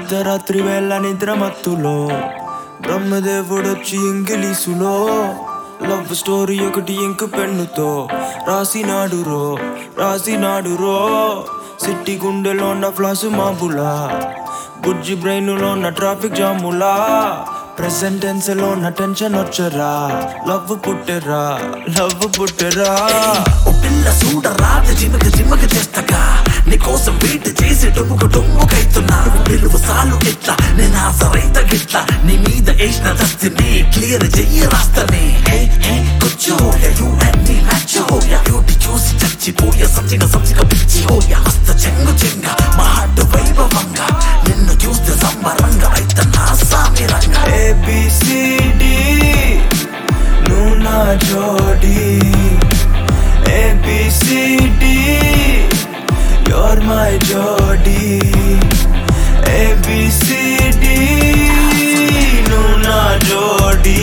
అర్ధరాత్రి వేళ నిద్ర మత్తులో బ్రహ్మదేవుడొచ్చి ఇంగిలీసులో లవ్ స్టోరీ ఒకటి ఇంకు పెన్నుతో రాసినాడు రో రాసినాడు రో సిట్టి గుండెలో ఉన్న ఫ్లాసు మాబులా బుజ్జి బ్రెయిన్ ఉన్న ట్రాఫిక్ జాములా ప్రెసెంట్ టెన్స్ లో ఉన్న టెన్షన్ వచ్చరా లవ్ పుట్టరా లవ్ పుట్టరా ఓ పిల్ల చూడరాదు జిమక జిమక చేస్తగా నీ కోసం వెయిట్ చేసి డొమ్ముకు డొమ్ముకైతున్నా పిలువు సాలు ఇట్లా నేను ఆసరైత గిట్లా నీ మీద వేసిన దస్తిని క్లియర్ చెయ్యి రాస్తని హే హే కూర్చోయ యూ అండ్ మీ మ్యాచ్ హోయ బ్యూటీ చూసి చచ్చిపోయ సంచిక సంచిక పిచ్చి హోయ హస్త చెంగు చెంగ మా హార్ట్ వైభవంగా నిన్ను చూస్తే సంబరంగా అయితే నా సామిరంగా ఏబిసిడి నువ్వు నా జోడి ఏబిసిడి యోర్ మై జోడి ఏబిసిడి నువ్వు నా జోడి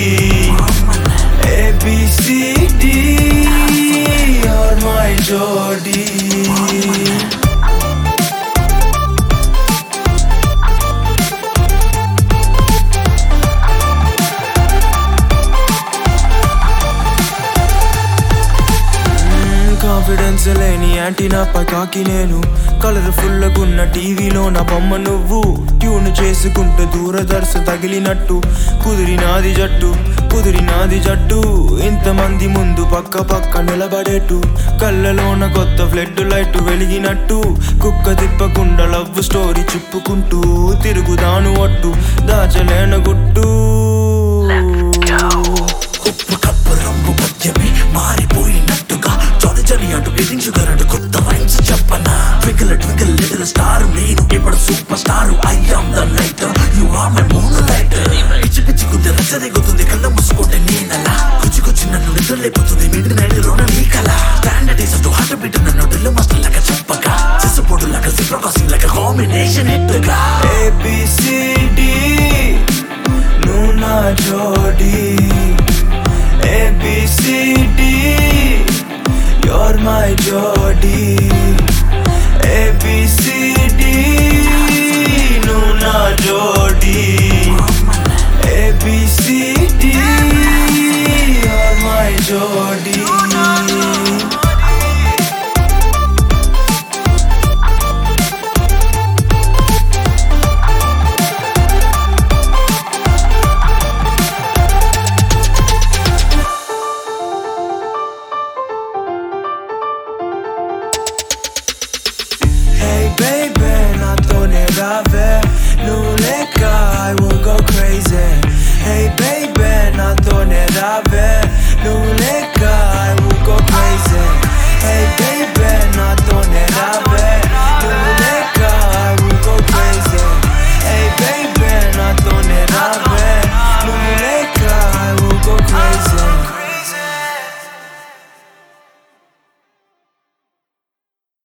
ఏబిసిడి యోర్ మై జోడి కాన్ఫిడెన్స్ లేని యాంటీనా పకాకి నేను కలర్ఫుల్ గున్న టీవీలో నా బొమ్మ నువ్వు ట్యూన్ చేసుకుంటూ దూరదర్శ తగిలినట్టు కుదిరినాది జట్టు కుదిరినాది జట్టు ఇంతమంది ముందు పక్క పక్క నిలబడేట్టు కళ్ళలోన కొత్త ఫ్లడ్ లైట్ వెలిగినట్టు కుక్క తిప్పకుండా లవ్ స్టోరీ చెప్పుకుంటూ తిరుగుదాను ఒట్టు దాచలేన గుట్టు ఉప్పు కప్పు రంగు పద్యమే మారిపోయినట్టుగా చొని చని అటు ఎదించుగలడు కొత్త రైన్స్ చెప్పనా ట్వింకిల్ ట్వింకిల్ లిటిల్ స్టార్ నేను ఇప్పుడు super star I am the light you are my moon light పిచ్చి పిచ్చి గుద్ది రచ్చరేగుతుంది కళ్ళ మూసుకుంటే నేనలా కుచి కుచి నన్ను నిద్రలేపుతుంది మిడ్ నైట్ లోన నీ కల standard is to heart beat నన్ను డ్రిల్ మాస్టర్ లాగా చెప్పగా సిసపోటు లాగా సిప్రకాసింగ్ లాగా కాంబినేషన్ ఎట్టుగా ABCD నువ్వు నా జోడి ABCD you're my జోడి ABCD నువ్వు నా జోడి ABCD you're my జోడి Hey baby, నాతోనే రావే నువ్వు లేక I will go crazy Hey baby, నాతోనే రావే నువ్వు